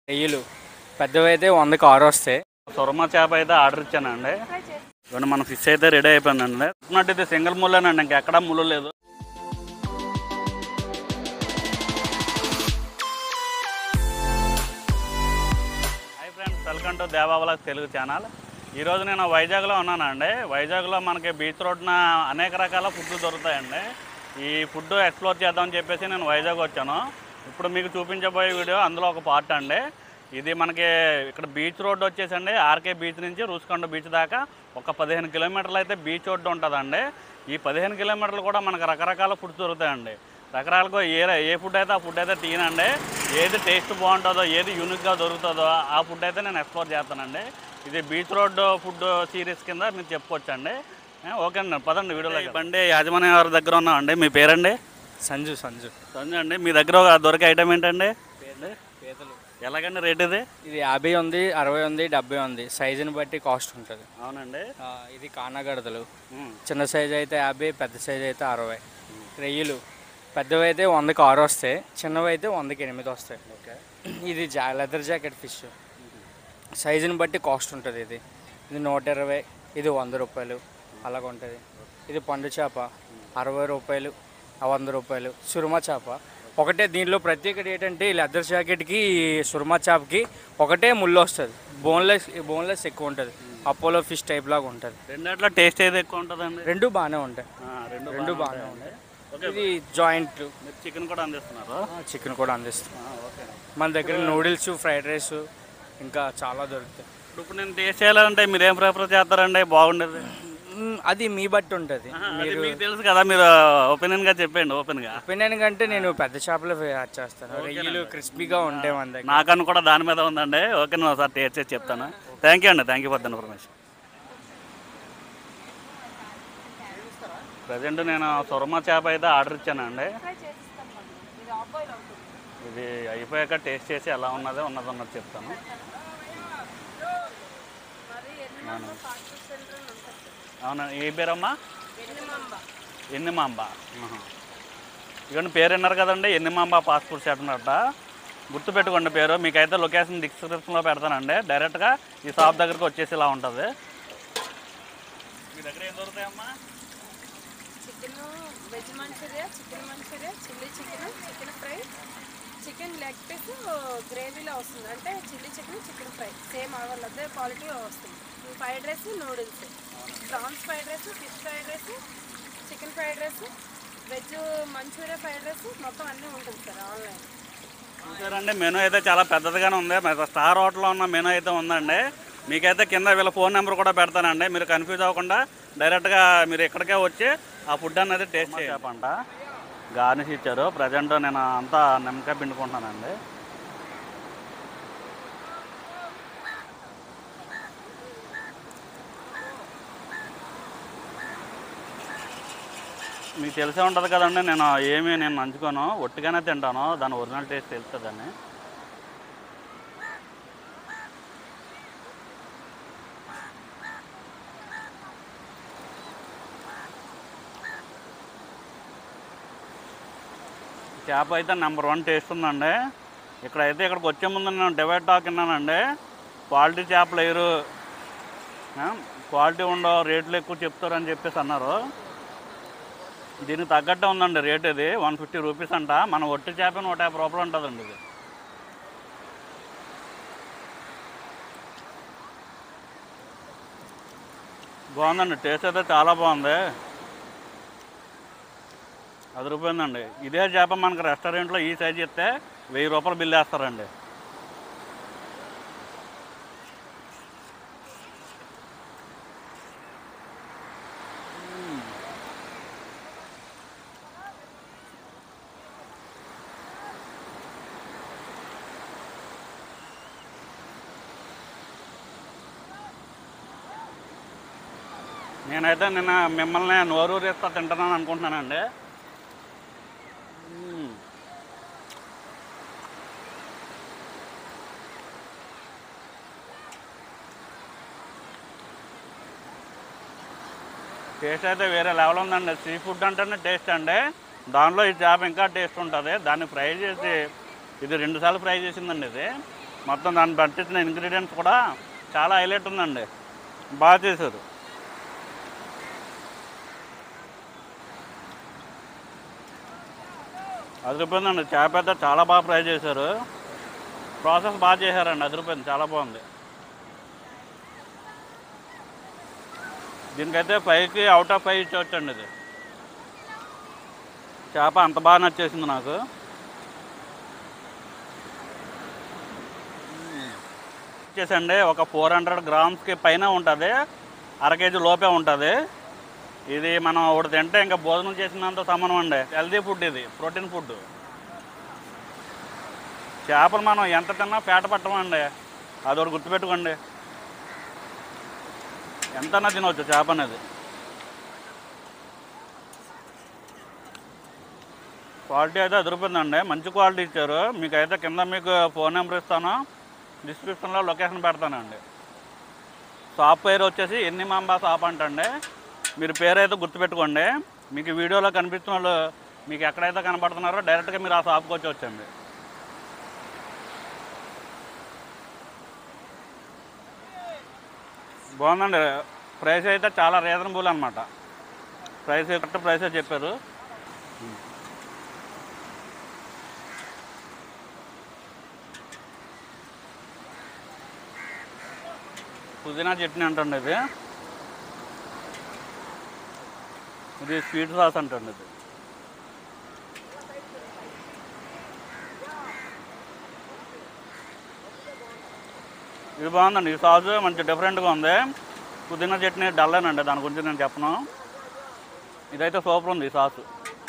రొయ్యలు పెద్దవైతే వందకి ఆరు వస్తాయి సొరమ చేప అయితే ఆర్డర్ ఇచ్చానండి ఇవన్నీ మన ఫిష్ అయితే రెడీ అయిపోయిందండి చూసినట్టు ఇది సింగిల్ ముళ్ళేనండి ఇంకెక్కడా ముళ్ళు లేదు హాయ్ ఫ్రెండ్స్ వెల్కమ్ టు దేవావలాగ్ తెలుగు ఛానల్ ఈరోజు నేను వైజాగ్లో ఉన్నానండి వైజాగ్లో మనకి బీచ్ రోడ్న అనేక రకాల ఫుడ్లు దొరుకుతాయండి ఈ ఫుడ్ ఎక్స్ప్లోర్ చేద్దామని చెప్పేసి నేను వైజాగ్ వచ్చాను ఇప్పుడు మీకు చూపించబోయే వీడియో అందులో ఒక పార్ట్ అండి ఇది మనకి ఇక్కడ బీచ్ రోడ్ వచ్చేసండి ఆర్కే బీచ్ నుంచి రూసుకొండ బీచ్ దాకా ఒక పదిహేను కిలోమీటర్లు అయితే బీచ్ రోడ్డు ఉంటుందండి ఈ పదిహేను కిలోమీటర్లు కూడా మనకు రకరకాల ఫుడ్స్ దొరుకుతాయండి రకరకాలుగా ఏ ఏ ఫుడ్ అయితే ఆ ఫుడ్ అయితే తినండి ఏది టేస్ట్ బాగుంటుందో ఏది యూనిక్గా దొరుకుతుందో ఆ ఫుడ్ అయితే నేను ఎక్స్ప్లోర్ చేస్తానండి ఇది బీచ్ రోడ్ ఫుడ్ సిరీస్ కింద మీరు చెప్పుకోవచ్చండి ఏ, ఓకే అండి పదండి వీడియోలో బండి యాజమాన్య గారి దగ్గర ఉన్నామండి మీ పేరండి సంజు సంజు సంజయ్ అండి మీ దగ్గర ఒక దొరికే ఐటమ్ ఏంటండి పీతలు ఎలాగండి రేట్ ఇది ఇది యాభై ఉంది అరవై ఉంది డెబ్బై ఉంది సైజుని బట్టి కాస్ట్ ఉంటుంది అవునండి ఆ, ఇది కానగడతలు ఉమ్. చిన్న సైజు అయితే యాభై పెద్ద సైజు అయితే అరవై రొయ్యలు పెద్దవి అయితే వందకి ఆరు వస్తాయి చిన్నవి అయితే వందకి ఎనిమిది వస్తాయి ఓకే ఇది జా లెదర్ జాకెట్ ఫిష్ సైజుని బట్టి కాస్ట్ ఉంటుంది ఇది ఇది నూట ఇరవై ఇది వంద రూపాయలు అలాగ ఉంటుంది ఇది పండు చేప అరవై రూపాయలు ఆ వంద రూపాయలు సురుమా చేప ఒకటే దీనిలో ప్రత్యేకత ఏంటంటే ఈ లెదర్ జాకెట్కి ఈ సురుమా చేపకి ఒకటే ముళ్ళు వస్తుంది బోన్లెస్ బోన్లెస్ ఎక్కువ ఉంటుంది అపోలో ఫిష్ టైప్ లాగా ఉంటుంది రెండిట్లో టేస్ట్ ఏది ఎక్కువ ఉంటుందండి రెండు బాగానే ఉంటాయి ఆ, రెండు రెండు బాగానే బాగానే ఉంటాయి. ఉంటాయి ఇది జాయింట్ మీరు చికెన్ కూడా అందిస్తున్నారు చికెన్ కూడా అందిస్తాం ఆ, ఓకే మన దగ్గర నూడిల్స్ ఫ్రైడ్ రైస్ ఇంకా చాలా దొరుకుతాయి ఇప్పుడు నేను టేస్ట్ చేయాలంటే మీరు ఏం ప్రిఫర్ చేస్తారండి బాగుండేది మ్, అది మీ బట్టి ఉంటుంది అది మీకు తెలుసు కదా మీరు ఒపీనియన్ గా చెప్పండి ఓపెన్ గా ఒపీనియన్ కంటే నేను పెద్ద చేపలు యాడ్ చేస్తాను రొయ్యలు క్రిస్పీగా ఉంటాయి మన దగ్గర నాకన్నా కూడా దాని మీద ఉందండి ఓకే నేను ఒకసారి టేస్ట్ చేసి చెప్తాను థ్యాంక్ యూ అండి thank you for the information present నేను సొరమ చేప అయితే ఆర్డర్ ఇచ్చానండి ఇది అయిపోయాక టేస్ట్ చేసి ఎలా ఉన్నదో ఉన్నది ఉన్నది చెప్తాను అవును. అవునా ఏ పేరమ్మా ఎన్నిమాంబ ఆహా. ఇవన్నీ పేరు విన్నారు కదండి ఎన్నిమాంబ పాస్పోర్ట్ సెంటర్ అట్ట గుర్తుపెట్టుకోండి పేరు మీకైతే లొకేషన్ డిస్క్రిప్షన్లో పెడతానండి డైరెక్ట్గా ఈ షాప్ దగ్గరకు వచ్చేసి ఇలా ఉంటుంది మీ దగ్గర ఏం దొరుకుతాయమ్మా chicken veg manchuria chicken manchuria chilli chicken chicken fry chicken leg piece గ్రేవీలో వస్తుంది అంటే chilli chicken chicken fry same our అదే క్వాలిటీ వస్తుంది fried rice noodles prawns fried rice fish fried rice chicken fried rice veg manchuria fried rice మొత్తం అన్నీ ఉంటుంది sir online చూసారండి menu అయితే చాలా పెద్దదిగానే ఉంది మరి స్టార్ హోటల్లో ఉన్న మెనూ అయితే ఉందండి మీకైతే కింద వీళ్ళ ఫోన్ నెంబర్ కూడా పెడతానండి మీరు కన్ఫ్యూజ్ అవ్వకుండా డైరెక్ట్గా మీరు ఇక్కడికే వచ్చి ఆ ఫుడ్ అనేది టేస్ట్ చెప్పంట గార్నిష్ ఇచ్చారు ప్రజెంట్ నేను అంతా నిమ్మకాయ పిండుకుంటున్నానండి మీకు తెలిసే ఉంటుంది కదండి నేను ఏమీ నేను నంచుకోను ఒట్టిగానే తింటాను దాని ఒరిజినల్ టేస్ట్ తెలుస్తుందని చేప అయితే నెంబర్ వన్ టేస్ట్ ఉందండి ఇక్కడైతే ఇక్కడికి వచ్చే ముందు నేను డివైడ్ టాక్ విన్నానండి క్వాలిటీ చేపలు వేరు ఆ, క్వాలిటీ ఉండవు రేట్లు ఎక్కువ చెప్తారని చెప్పేసి అన్నారు దీనికి తగ్గట్టే ఉందండి రేట్ ఇది వన్ ఫిఫ్టీ రూపీస్ అంట మన ఒట్టి చేప నూట యాభై రూపాయలు ఉంటుందండి ఇది బాగుందండి టేస్ట్ అయితే చాలా బాగుంది అది రూపాయిందండి ఇదే చేప మనకు రెస్టారెంట్లో ఈ సైజ్ ఇస్తే వెయ్యి రూపాయలు బిల్ వేస్తారండి నేనైతే నిన్న మిమ్మల్ని నోరు రేస్తా తింటున్నాను అనుకుంటున్నానండి మ్మ్. టేస్ట్ అయితే వేరే లెవెల్ ఉందండి సీ ఫుడ్ అంటేనే టేస్ట్ అండి దానిలో ఈ చేప ఇంకా టేస్ట్ ఉంటుంది దాన్ని ఫ్రై చేసి ఇది రెండుసార్లు ఫ్రై చేసిందండి ఇది మొత్తం దాన్ని పట్టించిన ఇంగ్రీడియంట్స్ కూడా చాలా హైలైట్ ఉందండి బాగా చేశారు అదిరిపోయిందండి చేప అయితే చాలా బాగా ఫ్రై చేశారు ప్రాసెస్ బాగా చేశారండి అదిరిపోయింది చాలా బాగుంది దీనికైతే ఫైవ్కి అవుట్ ఆఫ్ ఫైవ్ ఇచ్చవచ్చండి ఇది చేప అంత బాగా నచ్చేసింది నాకు వచ్చేసండి ఒక ఫోర్ హండ్రెడ్ గ్రామ్స్కి పైన ఉంటుంది అర కేజీ లోపే ఉంటుంది ఇది మనం ఒకటి తింటే ఇంకా భోజనం చేసినంత సమానం అండి హెల్దీ ఫుడ్ ఇది ప్రోటీన్ ఫుడ్ చేపలు మనం ఎంత తిన్నా పేట పట్టమండి అది ఒకటి గుర్తుపెట్టుకోండి ఎంతన్నా తినవచ్చు చేప అనేది క్వాలిటీ అయితే అదిరిపోయిందండి మంచి క్వాలిటీ ఇచ్చారు మీకు అయితే కింద మీకు ఫోన్ నెంబర్ ఇస్తాను డిస్క్రిప్షన్లో లొకేషన్ పెడతానండి షాప్ పేరు వచ్చేసి ఎన్ని మాంబా షాప్ అంటండి మీరు పేరు అయితే గుర్తుపెట్టుకోండి మీకు వీడియోలో కనిపిస్తున్న వాళ్ళు మీకు ఎక్కడైతే కనపడుతున్నారో డైరెక్ట్గా మీరు ఆ షాప్కి వచ్చి వచ్చండి బాగుందండి ప్రైస్ అయితే చాలా రీజనబుల్ అనమాట ప్రైస్ కరెక్ట్ ప్రైసే చెప్పారు పుదీనా చట్నీ అంటండి ఇది ఇది స్వీట్ సాస్ అంటండి ఇది ఇది బాగుందండి ఈ సాస్ మంచి డిఫరెంట్గా ఉంది పుదీనా చట్నీ డల్లేనండి దాని గురించి నేను చెప్పను ఇదైతే సూపర్ ఉంది ఈ సాసు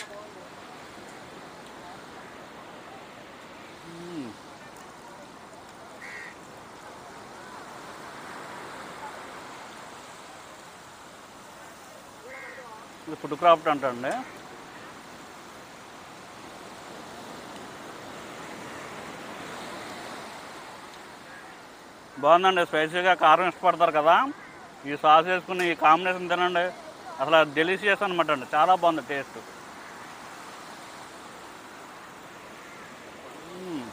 మ్మ్. ఇది ఫుడ్ క్రాఫ్ట్ అంటండి బాగుందండి స్పైసీగా కారం ఇష్టపడతారు కదా ఈ సాస్ వేసుకుని ఈ కాంబినేషన్ తినండి అసలు డెలిషియస్ అనమాట అండి చాలా బాగుంది టేస్ట్ మ్మ్.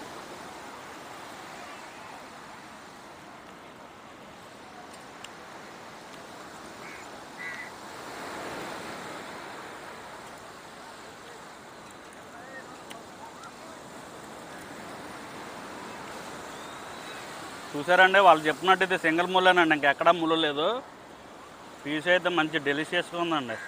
చూసారండి వాళ్ళు చెప్పినట్టు ఇది సింగిల్ ముళ్ళేనండి ఇంకెక్కడా ముళ్ళు లేదు పీస్ అయితే మంచి డెలిషియస్గా ఉందండి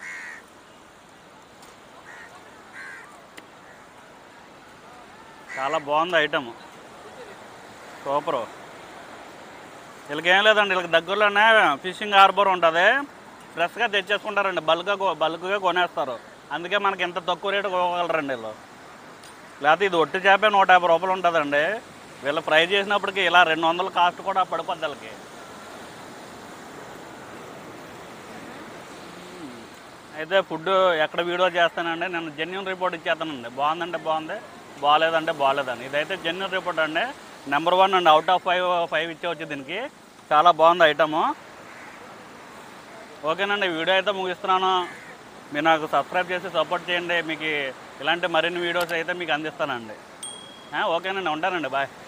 చాలా బాగుంది ఐటమ్ సూపరు వీళ్ళకి ఏం లేదండి వీళ్ళకి దగ్గరలోనే ఫిషింగ్ హార్బర్ ఉంటుంది ఫ్రెష్గా తెచ్చేసుకుంటారండి బల్క్గా కొ- బల్క్గా కొనేస్తారు అందుకే మనకి ఇంత తక్కువ రేటు కొనగలరండి వీళ్ళు లేకపోతే ఇది ఒట్టి చేపే నూట యాభై రూపాయలు ఉంటుందండి వీళ్ళు ఫ్రై చేసినప్పటికి ఇలా రెండు వందల కాస్ట్ కూడా పడిపోద్ది వాళ్ళకి అయితే ఫుడ్ ఎక్కడ వీడియో చేస్తానండి నేను జెన్యున్ రిపోర్ట్ ఇచ్చేస్తానండి బాగుందంటే బాగుంది బాగాలేదంటే బాగాలేదని ఇదైతే జెన్యున్ రిపోర్ట్ అండి నెంబర్ వన్ అండి అవుట్ ఆఫ్ ఫైవ్ ఫైవ్ ఇచ్చేవచ్చు దీనికి చాలా బాగుంది ఐటము ఓకేనండి వీడియో అయితే ముగిస్తున్నాను మీరు నాకు సబ్స్క్రైబ్ చేసి సపోర్ట్ చేయండి మీకు ఇలాంటి మరిన్ని వీడియోస్ అయితే మీకు అందిస్తానండి ఆ, ఓకేనండి ఉంటానండి బాయ్